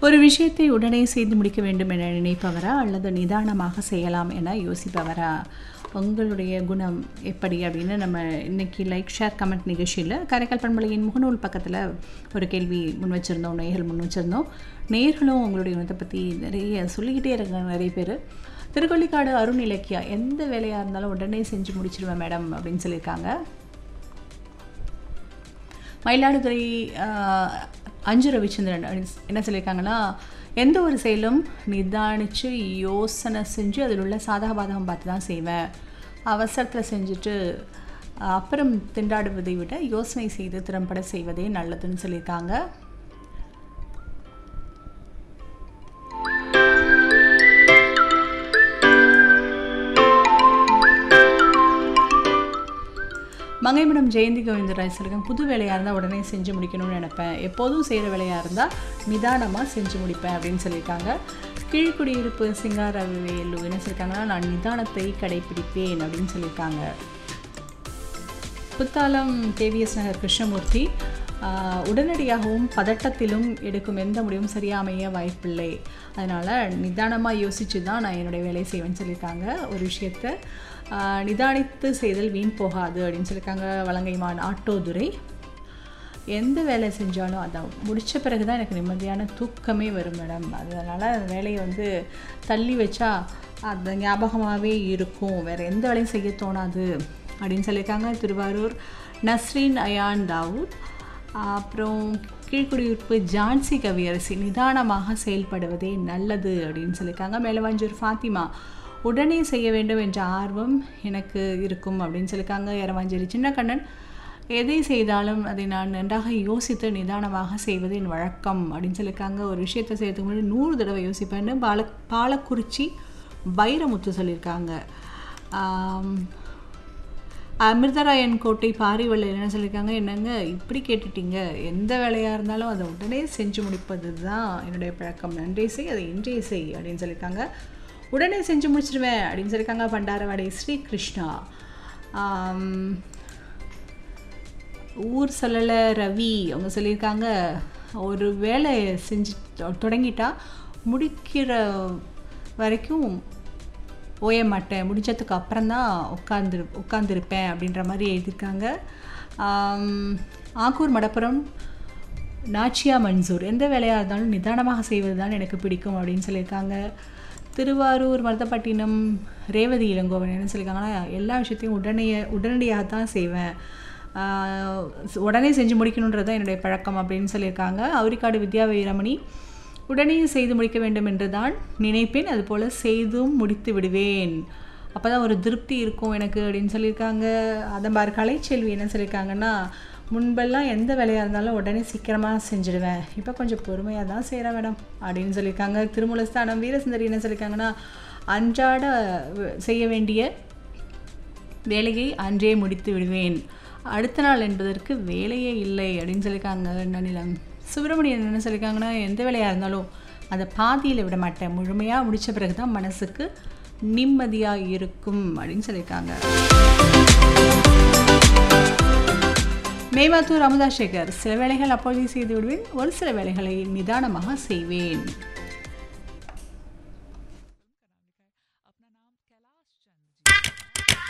ஒரு விஷயத்தை உடனே செய்து முடிக்க வேண்டும் என நினைப்பவரா அல்லது நிதானமாக செய்யலாம் என யோசிப்பவரா உங்களுடைய குணம் எப்படி அப்படின்னு நம்ம இன்னைக்கு லைக் ஷேர் கமெண்ட் நிகழ்ச்சியில் காரைக்கால் பண்பலையின் முகநூல் பக்கத்தில் ஒரு கேள்வி முன் வச்சுருந்தோம் நேயர்கள் முன் வச்சுருந்தோம் நேயர்களும் உங்களுடைய குணத்தை பற்றி நிறைய சொல்லிக்கிட்டே இருக்காங்க நிறைய பேர் திருக்கொள்ளிக்காடு அருண் இலக்கியா எந்த வேலையாக இருந்தாலும் உடனே செஞ்சு முடிச்சிருவேன் மேடம் அப்படின்னு சொல்லியிருக்காங்க மயிலாடுதுறை ஆஹ், அஞ்சு ரவிச்சந்திரன் அப்படின்னு என்ன சொல்லியிருக்காங்கன்னா எந்த ஒரு செயலும் நிதானித்து யோசனை செஞ்சு அதில் உள்ள சாதக பாதகம் பார்த்து தான் செய்வேன் அவசரத்தில் செஞ்சுட்டு ஆஹ், அப்புறம் திண்டாடுவதை விட யோசனை செய்து திறம்பட செய்வதே நல்லதுன்னு சொல்லியிருக்காங்க மங்கைமடம் ஜெயந்தி கோவிந்தராஜ் சொல்லியிருக்காங்க புது வேலையாக இருந்தால் உடனே செஞ்சு முடிக்கணும்னு நினைப்பேன் எப்போதும் செய்கிற வேலையாக இருந்தால் நிதானமாக செஞ்சு முடிப்பேன் அப்படின்னு சொல்லியிருக்காங்க கீழ்குடியிருப்பு சிங்காரவேலு என்ன சொல்லியிருக்காங்கன்னா நான் நிதானத்தை கடைபிடிப்பேன் அப்படின்னு சொல்லியிருக்காங்க புத்தாலம் கேவிஎஸ் நகர் கிருஷ்ணமூர்த்தி ஆஹ், உடனடியாகவும் பதட்டத்திலும் எடுக்கும் எந்த முடிவும் சரியாக அமைய வாய்ப்பில்லை அதனால் நிதானமாக யோசித்து தான் நான் என்னுடைய வேலையை செய்வேன்னு சொல்லியிருக்காங்க ஒரு விஷயத்த ஆஹ், நிதானித்து செய்தல் வீண் போகாது அப்படின்னு சொல்லியிருக்காங்க வலங்கைமான் ஆட்டோதுரை எந்த வேலை செஞ்சாலும் அதை முடித்த பிறகு தான் எனக்கு நிம்மதியான தூக்கமே வரும் மேடம் அதனால் அந்த வேலையை வந்து தள்ளி வச்சா அந்த ஞாபகமாகவே இருக்கும் வேறு எந்த வேலையும் செய்ய தோணாது அப்படின்னு சொல்லியிருக்காங்க திருவாரூர் நஸ்ரீன் அயான் தாவூத் அப்புறம் கீழ்குடியிருப்பு ஜான்சி கவியரசி நிதானமாக செயல்படுவதே நல்லது அப்படின்னு சொல்லியிருக்காங்க மேலவாஞ்சூர் ஃபாத்திமா உடனே செய்ய வேண்டும் என்ற ஆர்வம் எனக்கு இருக்கும் அப்படின்னு சொல்லியிருக்காங்க எரவாஞ்சேரி சின்னக்கண்ணன் எதை செய்தாலும் அதை நான் நன்றாக யோசித்து நிதானமாக செய்வது என் வழக்கம் அப்படின்னு சொல்லியிருக்காங்க ஒரு விஷயத்தை செய்யறதுக்கு முன்னாடி நூறு தடவை யோசிப்பேன்னு பால பாலக்குறிச்சி வைரமுத்து சொல்லியிருக்காங்க ஆம், அமிர்தராயன் கோட்டை பாரிவள்ள என்ன சொல்லியிருக்காங்க என்னங்க இப்படி கேட்டுட்டீங்க எந்த வேலையாக இருந்தாலும் அதை உடனே செஞ்சு முடிப்பது தான் என்னுடைய பழக்கம் நன்றே செய் அதை இன்றே செய் அப்படின்னு சொல்லியிருக்காங்க உடனே செஞ்சு முடிச்சிடுவேன் அப்படின்னு சொல்லியிருக்காங்க பண்டாரவாடை ஸ்ரீ கிருஷ்ணா ஆம், ஊர் சொல்லலை ரவி அவங்க சொல்லியிருக்காங்க ஒரு வேலை செஞ்சு தொ- தொடங்கிட்டா முடிக்கிற வரைக்கும் ஓய மாட்டேன் முடிச்சதுக்கு அப்புறம் தான் உட்காந்து உட்காந்துருப்பேன் அப்படின்ற மாதிரி எழுதியிருக்காங்க ஆம், ஆக்கூர் மடப்புறம் நாச்சியா மன்சூர் எந்த வேலையாக இருந்தாலும் நிதானமாக செய்வது தான் எனக்கு பிடிக்கும் அப்படின்னு சொல்லியிருக்காங்க திருவாரூர் மருதப்பட்டினம் ரேவதி இளங்கோவன் என்ன சொல்லியிருக்காங்கன்னா எல்லா விஷயத்தையும் உடனே உடனடியாக தான் செய்வேன் ஆஹ் உடனே செஞ்சு முடிக்கணுன்றது தான் என்னுடைய பழக்கம் அப்படின்னு சொல்லியிருக்காங்க அவுரிக்காடு வித்யா வீரமணி உடனே செய்து முடிக்க வேண்டும் என்று தான் நினைப்பேன் அதுபோல் செய்தும் முடித்து விடுவேன் அப்போ தான் ஒரு திருப்தி இருக்கும் எனக்கு அப்படின்னு சொல்லியிருக்காங்க அதம்பார் கலைச்செல்வி என்ன சொல்லியிருக்காங்கன்னா முன்பெல்லாம் எந்த வேலையாக இருந்தாலும் உடனே சீக்கிரமாக செஞ்சுடுவேன் இப்போ கொஞ்சம் பொறுமையாக தான் செய்கிறேன் மேடம் அப்படின்னு சொல்லியிருக்காங்க திருமூலஸ்தானம் வீரசுந்தரி என்ன சொல்லியிருக்காங்கன்னா அன்றாட வ- செய்ய வேண்டிய வேலையை அன்றே முடித்து விடுவேன் அடுத்த நாள் என்பதற்கு வேலையே இல்லை அப்படின்னு சொல்லியிருக்காங்க நனிலம் சுப்பிரமணியன் என்ன சொல்லியிருக்காங்கன்னா எந்த வேலையாக இருந்தாலும் அதை பாதியில் விட மாட்டேன் முழுமையாக முடித்த பிறகு தான் மனசுக்கு நிம்மதியாக இருக்கும் அப்படின்னு சொல்லியிருக்காங்க மேமாத்தூர் அமுதா சேகர் சில வேலைகள் அப்பொழுதே செய்து விடுவேன் ஒரு சில வேலைகளை நிதானமாக செய்வேன்